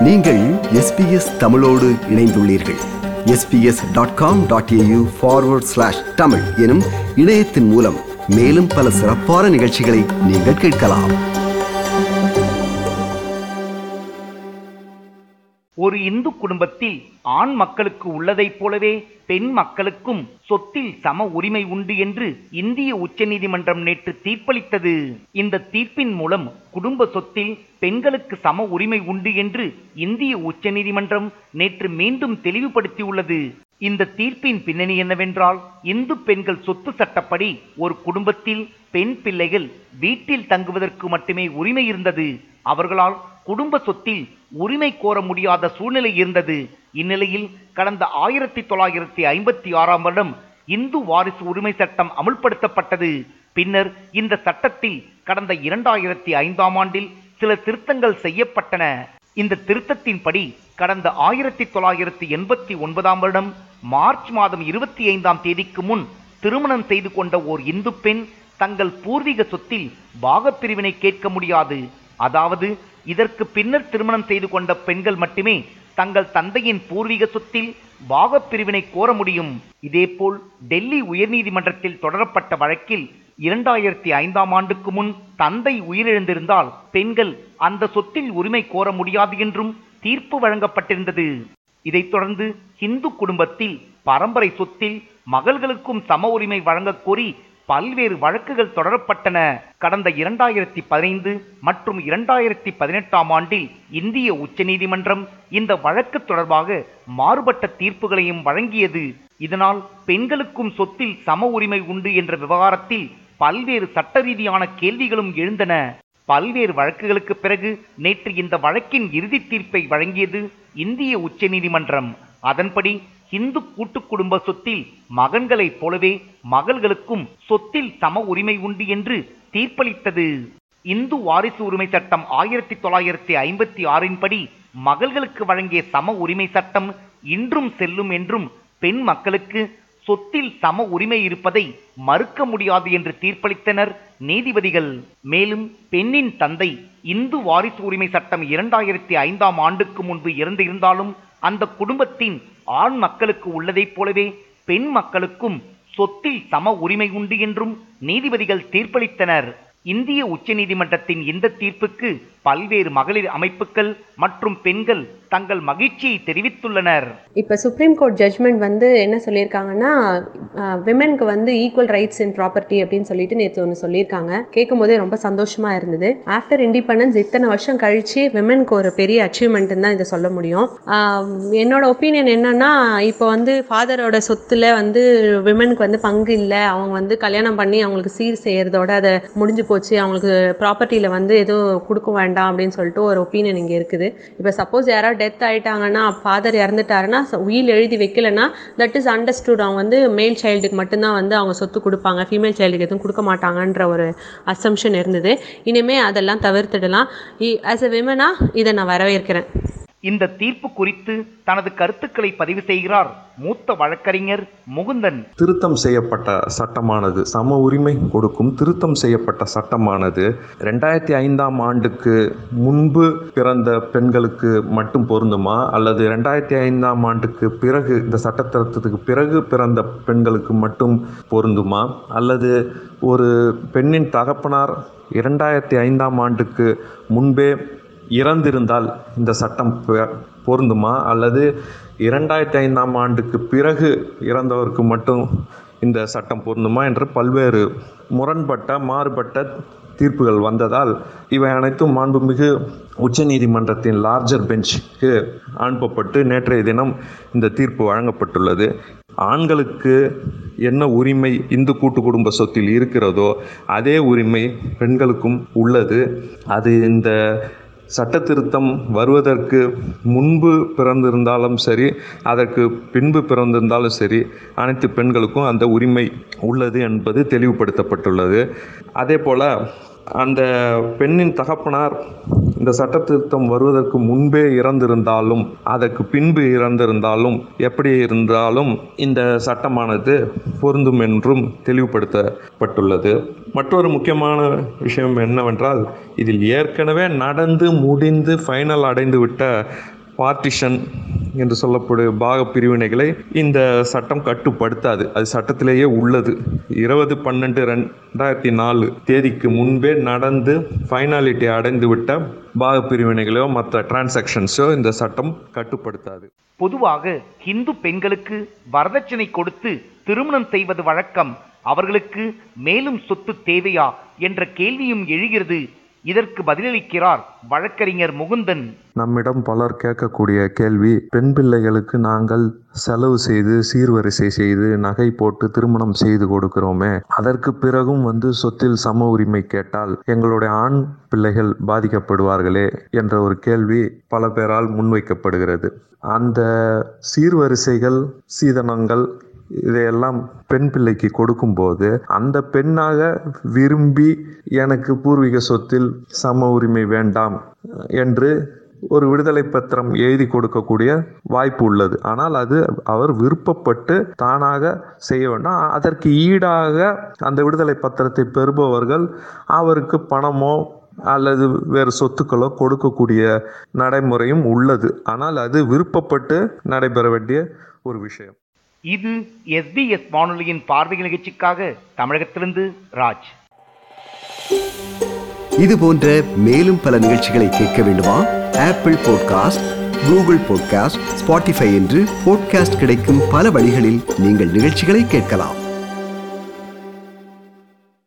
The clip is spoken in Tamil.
நீங்கள் எஸ்பிஎஸ் தமிழோடு இணைந்துள்ளீர்கள் SBS dot com dot AU forward slash Tamil எனும் இணையத்தின் மூலம் மேலும் பல சிறப்பான நிகழ்ச்சிகளை நீங்கள் கேட்கலாம் ஒரு இந்து குடும்பத்தில் ஆண் மக்களுக்கு உள்ளதைப் போலவே பெண் மக்களுக்கும் சொத்தில் சம உரிமை உண்டு என்று இந்திய உச்சநீதிமன்றம் நேற்று தீர்ப்பளித்தது இந்த தீர்ப்பின் மூலம் குடும்ப சொத்தில் பெண்களுக்கு சம உரிமை உண்டு என்று இந்திய உச்சநீதிமன்றம் நேற்று மீண்டும் தெளிவுபடுத்தியுள்ளது இந்த தீர்ப்பின் பின்னணி என்னவென்றால் இந்து பெண்கள் சொத்து சட்டப்படி ஒரு குடும்பத்தில் பெண் பிள்ளைகள் வீட்டில் தங்குவதற்கு மட்டுமே உரிமை இருந்தது அவர்களால் குடும்ப சொத்தில் உரிமை கோர முடியாத சூழ்நிலை இருந்தது இந்நிலையில் கடந்த ஆயிரத்தி தொள்ளாயிரத்தி ஐம்பத்தி ஆறாம் வருடம் இந்து வாரிசு உரிமை சட்டம் அமுல்படுத்தப்பட்டது பின்னர் இந்த சட்டத்தில் கடந்த இரண்டாயிரத்தி ஐந்தாம் ஆண்டில் சில திருத்தங்கள் செய்யப்பட்டன இந்த திருத்தத்தின்படி கடந்த ஆயிரத்தி தொள்ளாயிரத்தி எண்பத்தி ஒன்பதாம் வருடம் மார்ச் மாதம் இருபத்தி ஐந்தாம் தேதிக்கு முன் திருமணம் செய்து கொண்ட ஓர் இந்து பெண் தங்கள் பூர்வீக சொத்தில் பாகப்பிரிவினை கேட்க முடியாது அதாவது இதற்கு பின்னர் திருமணம் செய்து கொண்ட பெண்கள் மட்டுமே தங்கள் தந்தையின் பூர்வீக சொத்தில் பாகப்பிரிவினை கோர முடியும் இதேபோல் டெல்லி உயர்நீதிமன்றத்தில் தொடரப்பட்ட வழக்கில் இரண்டாயிரத்தி ஐந்தாம் ஆண்டுக்கு முன் தந்தை உயிரிழந்திருந்தால் பெண்கள் அந்த சொத்தில் உரிமை கோர முடியாது என்றும் தீர்ப்பு வழங்கப்பட்டிருந்தது இதைத் தொடர்ந்து இந்து குடும்பத்தில் பரம்பரை சொத்தில் மகள்களுக்கும் சம உரிமை வழங்கக் கோரி பல்வேறு வழக்குகள் தொடரப்பட்டன கடந்த இரண்டாயிரத்தி பதினைந்து மற்றும் இரண்டாயிரத்தி பதினெட்டாம் ஆண்டில் இந்திய உச்சநீதிமன்றம் இந்த வழக்கு தொடர்பாக மாறுபட்ட தீர்ப்புகளையும் வழங்கியது இதனால் பெண்களுக்கும் சொத்தில் சம உரிமை உண்டு என்ற விவகாரத்தில் பல்வேறு சட்ட ரீதியான கேள்விகளும் எழுந்தன பல்வேறு வழக்குகளுக்கு பிறகு நேற்று இந்த வழக்கின் இறுதி தீர்ப்பை வழங்கியது இந்திய உச்சநீதிமன்றம் அதன்படி இந்து கூட்டு குடும்ப சொத்தில் மகன்களைப் போலவே மகள்களுக்கும் சொத்தில் சம உரிமை உண்டு என்று தீர்ப்பளித்தது இந்து வாரிசு உரிமை சட்டம் ஆயிரத்தி தொள்ளாயிரத்தி ஐம்பத்தி ஆறின் படி மகள்களுக்கு வழங்கிய சம உரிமை சட்டம் இன்றும் செல்லும் என்றும் பெண் மக்களுக்கு சொத்தில் சம உரிமை இருப்பதை மறுக்க முடியாது என்று தீர்ப்பளித்தனர் நீதிபதிகள் மேலும் பெண்ணின் தந்தை இந்து வாரிசு உரிமை சட்டம் இரண்டாயிரத்தி ஐந்தாம் ஆண்டுக்கு முன்பு இறந்திருந்தாலும் அந்த குடும்பத்தின் ஆண் மக்களுக்கு உள்ளதைப் போலவே பெண் மக்களுக்கும் சொத்தில் சம உரிமை உண்டு என்றும் நீதிபதிகள் தீர்ப்பளித்தனர் இந்திய உச்சநீதிமன்றத்தின் இந்த தீர்ப்புக்கு பல்வேறு மகளிர் அமைப்புகள் மற்றும் பெண்கள் தங்கள் மகிழ்ச்சியை தெரிவித்துள்ளனர் இப்போ சுப்ரீம் கோர்ட் ஜட்ஜ்மெண்ட் வந்து என்ன சொல்லியிருக்காங்கன்னா விமென்க்கு வந்து ஈக்குவல் ரைட்ஸ் இன் ப்ராப்பர்ட்டி அப்படின்னு சொல்லிட்டு நேற்று ஒன்று சொல்லியிருக்காங்க கேட்கும் போதே ரொம்ப சந்தோஷமா இருந்தது ஆஃப்டர் இண்டிபெண்டன்ஸ் இத்தனை வருஷம் கழிச்சு விமென்க்கு ஒரு பெரிய அச்சீவ்மெண்ட்னு தான் இதை சொல்ல முடியும் ஆஹ் என்னோட ஒப்பீனியன் என்னன்னா இப்போ வந்து ஃபாதரோட சொத்துல வந்து விமென்க்கு வந்து பங்கு இல்லை அவங்க வந்து கல்யாணம் பண்ணி அவங்களுக்கு சீர் செய்யறதோட அதை முடிஞ்சு போச்சு அவங்களுக்கு ப்ராப்பர்ட்டியில் வந்து எதுவும் கொடுக்க வேண்டாம் அப்படின்னு சொல்லிட்டு ஒரு ஒப்பீனியன் இங்கே இருக்குது இப்போ சப்போஸ் யாராவது டெத் ஆயிட்டாங்கன்னா ஃபாதர் இறந்துட்டாருன்னா உயில் எழுதி வைக்கலன்னா தட் இஸ் அண்டர்ஸ்டுட் அவங்க வந்து மேல் சைல்டுக்கு மட்டும்தான் வந்து அவங்க சொத்து கொடுப்பாங்க ஃபீமேல் சைல்டுக்கு எதுவும் கொடுக்க மாட்டாங்கன்ற ஒரு அசம்ஷன் இருந்தது இனிமே அதெல்லாம் தவிர்த்துடலாம் ஆஸ் எ விமனா இதை நான் வரவேற்கிறேன் இந்த தீர்ப்பு குறித்து தனது கருத்துக்களை பதிவு செய்கிறார் மூத்த வழக்கறிஞர் முகுந்தன் திருத்தம் செய்யப்பட்ட சட்டமானது சம உரிமை கொடுக்கும் திருத்தம் செய்யப்பட்ட சட்டமானது ரெண்டாயிரத்தி ஐந்தாம் ஆண்டுக்கு முன்பு பிறந்த பெண்களுக்கு மட்டும் பொருந்துமா அல்லது ரெண்டாயிரத்தி ஐந்தாம் ஆண்டுக்கு பிறகு இந்த சட்ட திருத்தத்துக்கு பிறகு பிறந்த பெண்களுக்கு மட்டும் பொருந்துமா அல்லது ஒரு பெண்ணின் தகப்பனார் இரண்டாயிரத்தி ஐந்தாம் ஆண்டுக்கு முன்பே இறந்திருந்தால் இந்த சட்டம் பொ- பொருந்துமா அல்லது இரண்டாயிரத்தி ஐந்தாம் ஆண்டுக்கு பிறகு இறந்தவருக்கு மட்டும் இந்த சட்டம் பொருந்துமா என்று பல்வேறு முரண்பட்ட மாறுபட்ட தீர்ப்புகள் வந்ததால் இவை அனைத்தும் மாண்புமிகு உச்சநீதிமன்றத்தின் லார்ஜர் பெஞ்சுக்கு அனுப்பப்பட்டு நேற்றைய தினம் இந்த தீர்ப்பு வழங்கப்பட்டுள்ளது ஆண்களுக்கு என்ன உரிமை இந்து கூட்டு குடும்ப சொத்தில் இருக்கிறதோ அதே உரிமை பெண்களுக்கும் உள்ளது அது இந்த சட்ட திருத்தம் வருவதற்கு முன்பு பிறந்திருந்தாலும் சரி அதற்கு பின்பு பிறந்திருந்தாலும் சரி அனைத்து பெண்களுக்கும் அந்த உரிமை உள்ளது என்பது தெளிவுபடுத்தப்பட்டுள்ளது அதே போல் அந்த பெண்ணின் தகப்பனார் இந்த சட்ட திருத்தம் வருவதற்கு முன்பே இறந்திருந்தாலும் அதற்கு பின்பு இறந்திருந்தாலும் எப்படி இருந்தாலும் இந்த சட்டமானது பொருந்தும் என்றும் தெளிவுபடுத்தப்பட்டுள்ளது மற்றொரு முக்கியமான விஷயம் என்னவென்றால் இதில் ஏற்கனவே நடந்து முடிந்து ஃபைனல் அடைந்துவிட்ட பார்ட்டிஷன் என்று சொல்லப்படும் பாக பிரிவினைகளை இந்த சட்டம் கட்டுப்படுத்தாது அது சட்டத்திலேயே உள்ளது இருபது பன்னெண்டு ரெண்டாயிரத்தி நாலு தேதிக்கு முன்பே நடந்து ஃபைனாலிட்டி அடைந்துவிட்ட பாக பிரிவினைகளோ மற்ற டிரான்சாக்ஷன்ஸோ இந்த சட்டம் கட்டுப்படுத்தாது பொதுவாக இந்து பெண்களுக்கு வரதட்சணை கொடுத்து திருமணம் செய்வது வழக்கம் அவர்களுக்கு மேலும் சொத்து தேவையா என்ற கேள்வியும் எழுகிறது இதற்கு பதிலளிக்கிறார் வழக்கறிஞர் முகுந்தன் நம்மிடம் பலர் கேட்கக்கூடிய கேள்வி பெண் பிள்ளைகளுக்கு நாங்கள் செலவு செய்து சீர்வரிசை செய்து நகை போட்டு திருமணம் செய்து கொடுக்கிறோமே அதற்கு பிறகும் வந்து சொத்தில் சம உரிமை கேட்டால் எங்களுடைய ஆண் பிள்ளைகள் பாதிக்கப்படுவார்களே என்ற ஒரு கேள்வி பல பேரால் முன்வைக்கப்படுகிறது அந்த சீர்வரிசைகள் சீதனங்கள் இதையெல்லாம் பெண் பிள்ளைக்கு கொடுக்கும்போது அந்த பெண்ணாக விரும்பி எனக்கு பூர்வீக சொத்தில் சம உரிமை வேண்டாம் என்று ஒரு விடுதலை பத்திரம் எழுதி கொடுக்கக்கூடிய வாய்ப்பு உள்ளது ஆனால் அது அவர் விருப்பப்பட்டு தானாக செய்ய வேண்டும் அதற்கு ஈடாக அந்த விடுதலை பத்திரத்தை பெறுபவர்கள் அவருக்கு பணமோ அல்லது வேறு சொத்துக்களோ கொடுக்கக்கூடிய நடைமுறையும் உள்ளது ஆனால் அது விருப்பப்பட்டு நடைபெற வேண்டிய ஒரு விஷயம் இது எஸ்பிஎஸ் வானொலியின் பார்வை நிகழ்ச்சிக்காக தமிழகத்திலிருந்து ராஜ் இது போன்ற மேலும் பல நிகழ்ச்சிகளை கேட்க வேண்டுமா Apple podcast Google podcast Spotify என்று பாட்காஸ்ட் கிடைக்கும் பல வழிகளில் நீங்கள் நிகழ்ச்சிகளை கேட்கலாம்